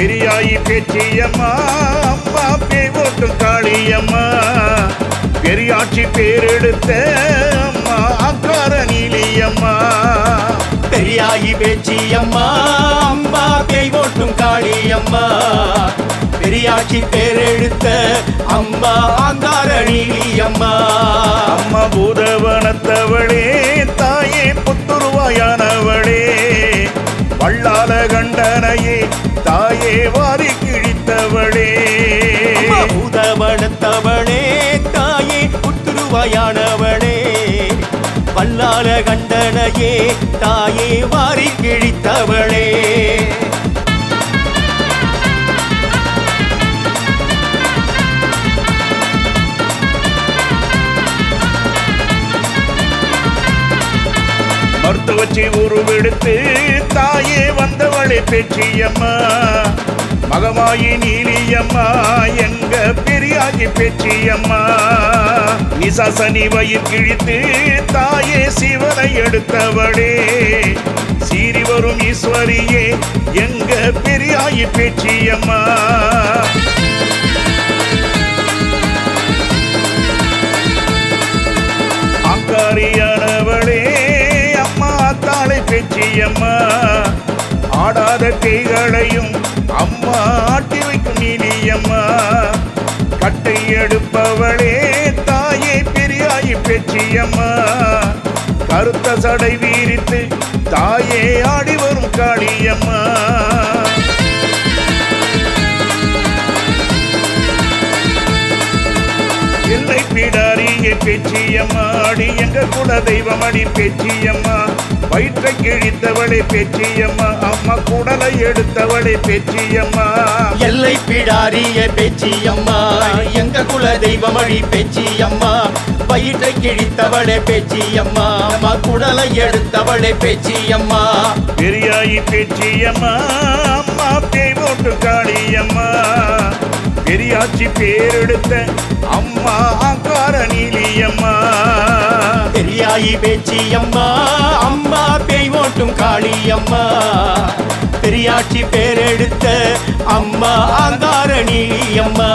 பெரியாயி பேச்சியம்மா அம்மா பேய் ஓட்டும் காளியம்மா பெரியாட்சி பேரெடுத்த அம்மா அக்கார நீலியம்மா பெரியாயி பேச்சியம்மா அம்மா பேய் ஓட்டும் காளியம்மா பெரியாட்சி பேரெடுத்த அம்மா ஆங்காரணி அம்மா அம்மா பூதவனத்தவளே தாயே புத்துருவாயானவளே வள்ளால கண்டனையே தாயே வாரி கிழித்தவளே அம்மா பூதவனத்தவளே தாயே புத்துருவாயானவளே வல்லால கண்டனையே தாயே வாரி கிழித்தவளே மருத்துவச்சி உருவெடுத்து தாயே வந்தவளே பேச்சியம்மா மகமாயி நீலியம்மா எங்க பெரியாகி பேச்சியம்மா நிசாசனி வயிர் கிழித்து தாயே சிவனை எடுத்தவளே சீறி வரும் ஈஸ்வரியே எங்க பெரியாயி பேச்சியம்மா ஆங்காரியானவளே அம்மா தாளை பேச்சியம்மா ஆடாத பேய்களையும் அம்மா ஆட்டி வைக்கும் நீலியம்மா கட்டை எடுப்பவளே தாயே பெரியாயி பேச்சியம்மா கருத்த சடை வீரித்து தாயே ஆடி வரும் காளியம்மா இல்லை பிடாரிய பேச்சியம்மா அடி எங்க குல தெய்வம் அடி பேச்சியம்மா வயிற்றை கிழித்தவளே பேச்சியம்மா அம்மா குடலை எடுத்தவளே பேச்சியம்மா எல்லை பிடாரிய பேச்சியம்மா எங்க குல தெய்வமணி பேச்சியம்மா வயிற்றை கிழித்தவளே பேச்சியம்மா அம்மா குடலை எடுத்தவளே பேச்சியம்மா பெரியாயி பேச்சியம்மா அம்மா பேய் போட்டு காளியம்மா பெரியாச்சி பேரெடுத்த அம்மா ஆங்கார நீலியம்மா பெரியாயி பேச்சியம்மா அம்மா பேய் ஓட்டும் காளியம்மா பெரியாட்சி பேரெடுத்த அம்மா ஆங்காரணி அம்மா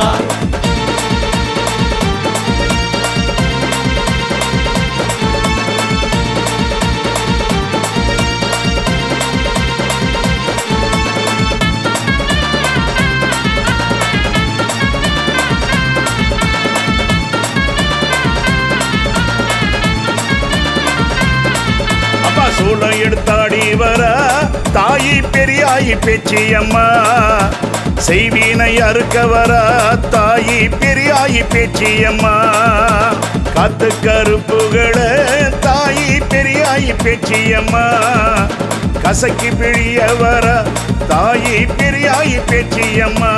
அப்பா சூளம் எடுத்தாடி வர தாயி பெரியாயி பேச்சியம்மா செய்வீனை அறுக்க வர தாயி பெரியாயி பேச்சியம்மா காத்து கருப்புகளை தாயி பெரியாயி பேச்சியம்மா கசக்கி பிழிய வர தாயி பெரியாயி பேச்சியம்மா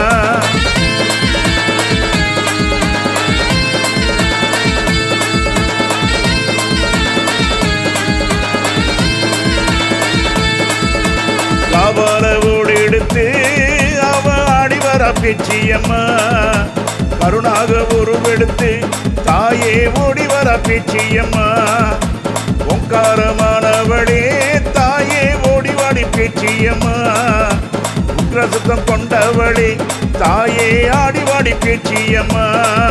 காபாலவோடு எடுத்து அவ ஆடி வர பேச்சியம்மா கருணாக உருவெடுத்து தாயே ஓடி வர பேச்சியம்மா ஓங்காரமானவளே தாயே ஓடி வாடி பேச்சியம்மா உக்ரசுத்தம் கொண்டவளே தாயே ஆடி வாடி பேச்சியம்மா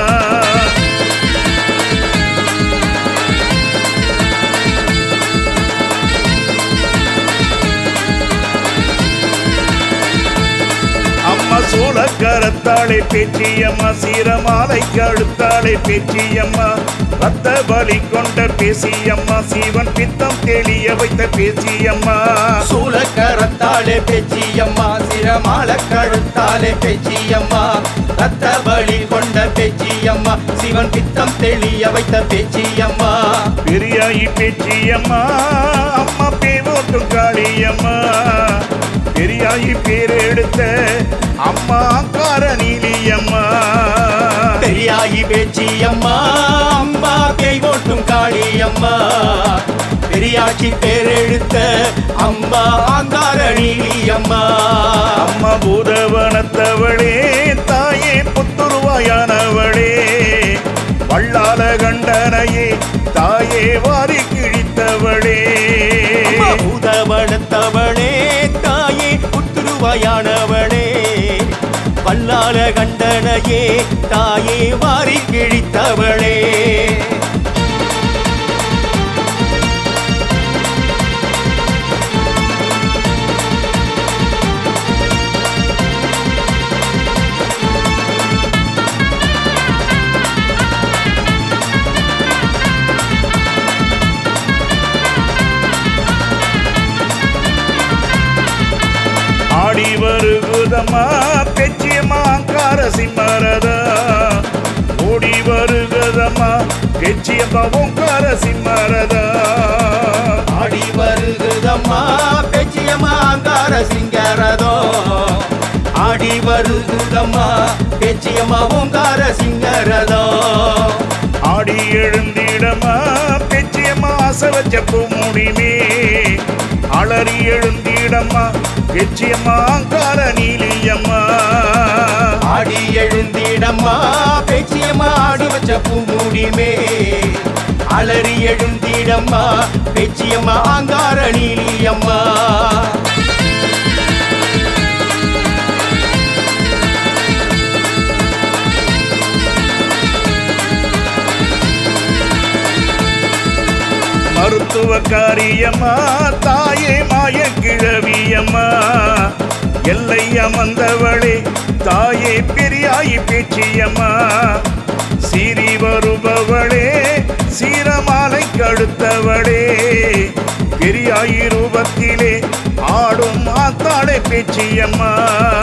அம்மா சோழக்கரத்தாளே பேச்சியம்மா சீரமாலை கழுத்தாளே பேச்சியம்மா ரத்த பலி கொண்ட பேசியம்மா சீவன் பித்தம் தெளிய வைத்த பேசியம்மா சூலக்கரத்தாலே பேச்சியம்மா சிரமால கழுத்தாலே பேச்சியம்மா ரத்த பலி கொண்ட பேச்சியம்மா சிவன் பித்தம் தெளிய வைத்த பேச்சியம்மா பெரியாயி பேச்சியம்மா அம்மா பேவோட்டும் காளியம்மா பெரியாயி பேர் எடுத்த அம்மா அங்கார நீலியம்மா பெரியாயி பேச்சியம்மா அம்மா பேய் ஓட்டும் காளியம்மா பெரியாட்சி பேரெடுத்த அம்மா ஆங்காரணி அம்மா அம்மா பூதவனத்தவளே தாயே புத்துருவாயானவளே வள்ளால கண்டனையே தாயே வாரி கிழித்தவளே அம்மா பூதவனத்தவளே தாயே புத்துருவாயான கிழித்தவளே வல்லால கண்டனையே தாயே வாரி கிழித்தவளே ஆடி வருகுதம்மா பெச்சியம்மா அங்கார சிம்மரதா ஓடி வருகுதம்மா பெச்சியம்மா ஓங்கார சிம்மரதா ஆடி வருகுதம்மா பெச்சியம்மா அங்கார சிங்கரதோ ஆடி வருகுதம்மா பெச்சியம்மா ஓங்கார சிங்கரதோ ஆடி எழுந்திடமா பெச்சியம்மா ஆசை வச்ச பூமுடிமே அலறி எழுந்திடம்மா பெச்சியம்மா அங்கார நீலியம்மா ஆடி எழுந்திடம்மா பேச்சியம்மா ஆடி வச்ச பூமுடிமே அலறி எழுந்திடம்மா பேச்சியம்மா ஆங்கார நீலியம்மா மருத்துவ காரியம்மா தாயே மாய கிழவியம்மா எல்லை அமர்ந்தவளே தாயே பெரியாயி பேச்சியம்மா சீறி வருபவளே சீரமாலை கழுத்தவளே பெரியாயி ரூபத்திலே ஆடும் ஆத்தாளே பேச்சியம்மா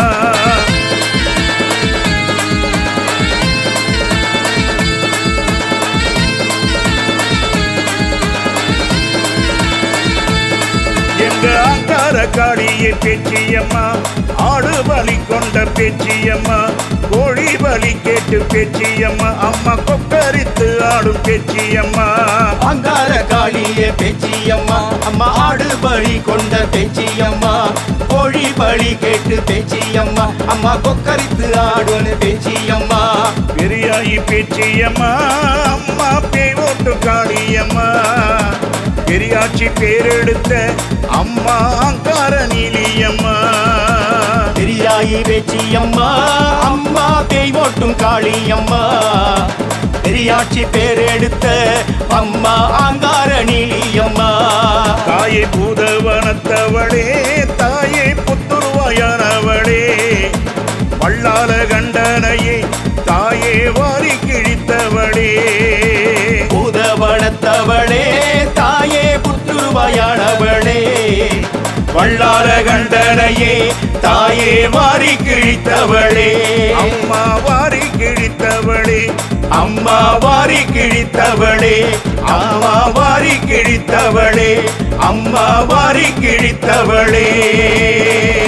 எங்க அங்கார காளியை பேச்சியம்மா ஆடு பலி கொண்ட பேச்சியம்மா கோழி பலி கேட்டு பேச்சியம்மா அம்மா கொக்கரித்து ஆடும் பேச்சியம்மா அங்கார காளிய பேச்சியம்மா அம்மா ஆடு பலி கொண்ட பேச்சியம்மா கோழி பலி கேட்டு பேச்சியம்மா அம்மா கொக்கரித்து ஆடுன்னு பேச்சியம்மா பெரியாயி பேச்சியம்மா அம்மா பேய் ஓட்டு காளியம்மா பெரியாச்சி பேரெடுத்த அம்மா அங்கார நீலியம்மா பெரியாயி பேச்சியம்மா அம்மா பேய் ஓட்டும் காளியம்மா பெரியாட்சி பேரெடுத்த அம்மா ஆங்கார நீலியம்மா தாயே பூதவனத்தவளே தாயே புத்துருவாயானவளே வள்ளால கண்டனையே தாயே வாரி கிழித்தவளே பூதவனத்தவளே தாயே புத்துருவாயானவளே வள்ளார கண்டனையே தாயே வாரி கிழித்தவளே அம்மா வாரி கிழித்தவளே அம்மா வாரி கிழித்தவளே அம்மா வாரி கிழித்தவளே அம்மா வாரி கிழித்தவளே